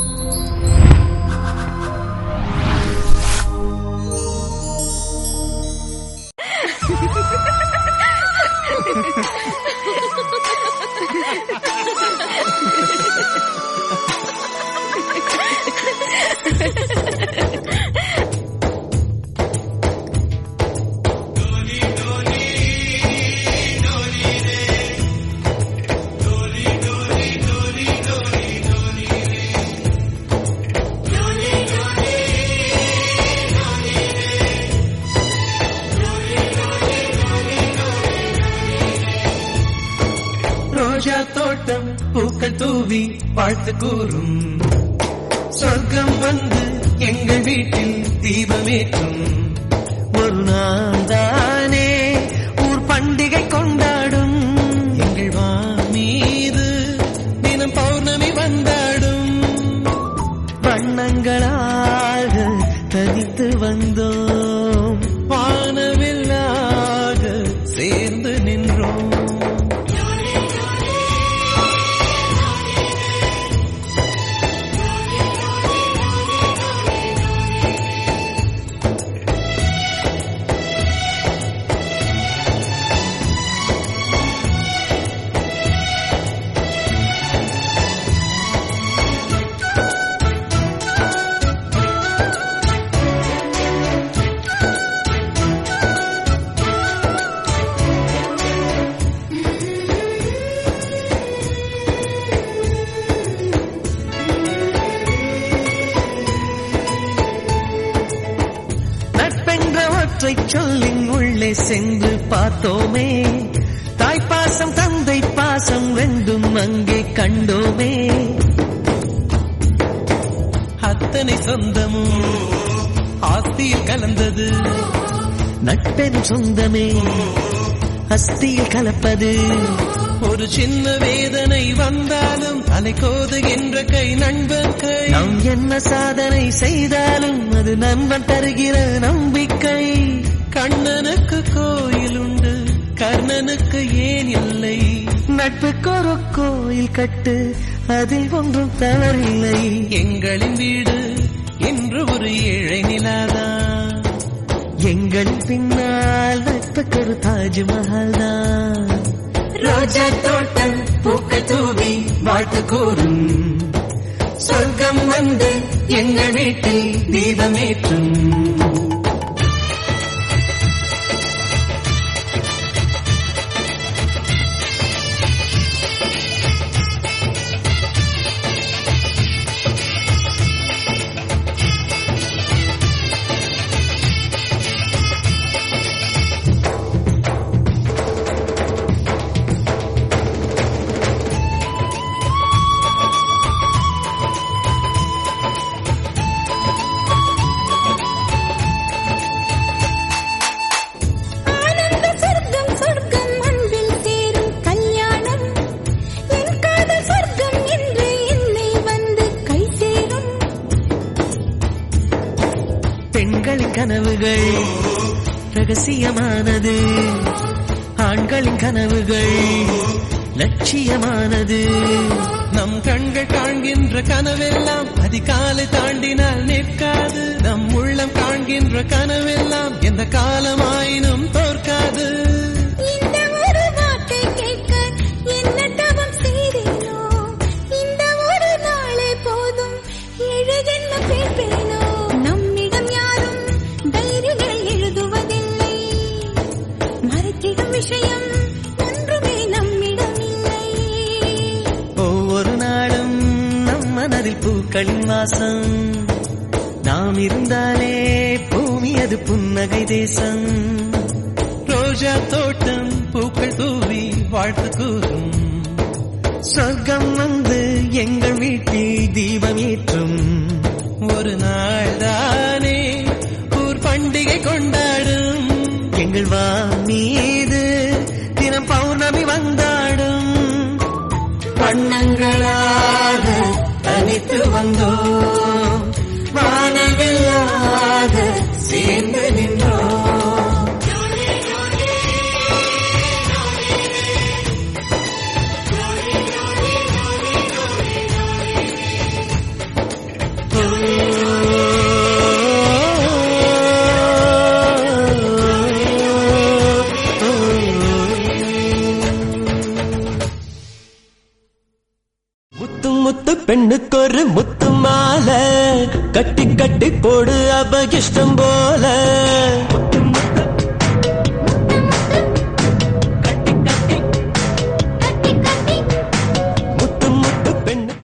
ரோஜா தோட்டம் பூக்கள் தூவி வாழ்த்து கூறும் சொர்க்கம் வந்து எங்கள் வீட்டில் தீபமேற்றும் ஒரு நாள் தானே ஊர் பண்டிகை கொண்டாடும் எங்கள் வா மீது தினம் பௌர்ணமி வந்தாடும் வண்ணங்களாக தனித்து வந்தோம் வானவில்லாக சேர்ந்து நின்றோம் நட்பென்ற ஒற்றை சொல்லின் உள்ளே சென்று பார்த்தோமே தாய்ப்பாசம் தந்தை பாசம் ரெண்டும் அங்கே கண்டோமே அத்தனை சொந்தமும் ஆஸ்தியில் கலந்தது நட்பெனும் சொந்தமே அஸ்தியில் கலப்பது ஒரு சின்ன வேதனை வந்தாலும் அலை கோதுகின்ற கை நண்பன் கை நாம் என்ன சாதனை செய்தாலும் அது நண்பன் தருகிற நம்பிக்கை கண்ணனுக்கு கோயில் உண்டு கர்ணனுக்கு ஏன் இல்லை நட்புக்கு ஒரு கோயில் கட்டு அதில் ஒன்றும் தவறில்லை எங்களின் வீடு என்று ஒரு ஏழை நிலாதான் எங்களின் பின்னால் நட்புக்கு ஒரு தாஜ்மஹால் தான் ரோஜா தோட்டம் பூக்கள் தூவி வாழ்த்து கூறும் சொர்க்கம் வந்து எங்கள் வீட்டில் தீபமேற்றும் ஆனந்த சொர்க்கம் சொர்க்கம் அன்பில் சேரும் கல்யாணம் என் காதல் சொர்க்கம் என்று என்னை வந்து கை சேரும் பெண்களின் கனவுகள் ரகசியமானது ஆண்களின் கனவுகள் லட்சியமானது நம் கண்கள் காண்கின்ற கனவெல்லாம் அதிகாலை தாண்டினால் நிற்காது நம் உள்ளம் காண்கின்ற கனவெல்லாம் எந்த காலமாயினும் தோற்காது இந்த ஒரு வார்த்தை கேட்க என்ன தவம் செய்தேனோ இந்த ஒரு நாளே போதும் ஏழு ஜென்மம் கேட்பேனோ நம்மிடம் யாரும் டைரிகள் எழுதுவதில்லை மறைத்திடும் விஷயம் ஒன்றுமே நம்மிடம் இல்லை ஒவ்வொரு நாளும் நம் மனதில் பூக்களின் வாசம் நாம் இருந்தாலே பூமி அது புன்னகை தேசம் ரோஜா தோட்டம் பூக்கள் தூவி வாழ்த்து கூறும் சொர்க்கம் வந்து எங்கள் வீட்டில் தீபம் ஏற்றும் ஒரு நாள் தானே ஊர் பண்டிகை கொண்டாடும் எங்கள் வா மீது தினம் பௌர்ணமி வந்தாடும் வண்ணங்களாக தனித்து வந்தோம் வானவில்லாக சேர்ந்து நின்றோம் பெண்ணுக்கு ஒரு முத்து மாலை கட்டி கட்டி போடு அபகிஷ்டம் போல